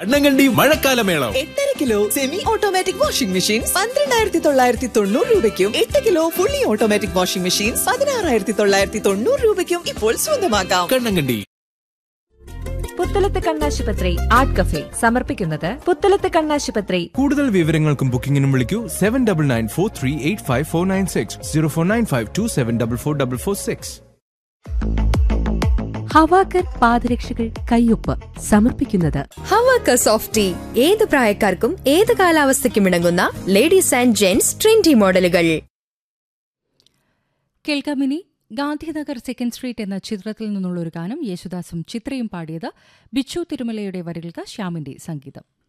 കണ്ണങ്കണ്ടി മഴക്കാലമേളം എട്ടര kilo semi automatic washing machine പന്ത്രണ്ടായിരത്തി തൊള്ളായിരത്തി തൊണ്ണൂറ് രൂപയ്ക്കും എട്ട് kilo fully automatic washing machine പതിനാറായിരത്തി തൊള്ളായിരത്തി തൊണ്ണൂറ് രൂപയ്ക്കും ഇപ്പോൾ സ്വന്തമാക്കാം കണ്ണങ്കണ്ടി പുത്തലത്ത് കണ്ണാശുപത്രി ആർട്ട് കഫേ സമർപ്പിക്കുന്നത് പുത്തലത്ത് കണ്ണാശുപത്രി കൂടുതൽ വിവരങ്ങൾക്കും ബുക്കിംഗിനും വിളിക്കൂ seven double nine four three eight five four nine six zero four nine five two seven double four double four six ഹവാക്കർ പാദരക്ഷകൾ കയ്യൊപ്പ് സമർപ്പിക്കുന്നത് ഹവാക്ക സോഫ്റ്റ് ടീ ഏത് പ്രായക്കാർക്കും ഏത് കാലാവസ്ഥയ്ക്കും ഇണങ്ങുന്ന ലേഡീസ് ആൻഡ് ജെന്റ്സ് ട്രെൻഡി മോഡലുകൾ കേൾക്കാമിനി ഗാന്ധിനഗർ സെക്കൻഡ് സ്ട്രീറ്റ് എന്ന ചിത്രത്തിൽ നിന്നുള്ള ഒരു ഗാനം യേശുദാസും ചിത്രയും പാടിയത് ബിച്ചു തിരുമലയുടെ വരികൾക്ക് ശ്യാമിന്റെ സംഗീതം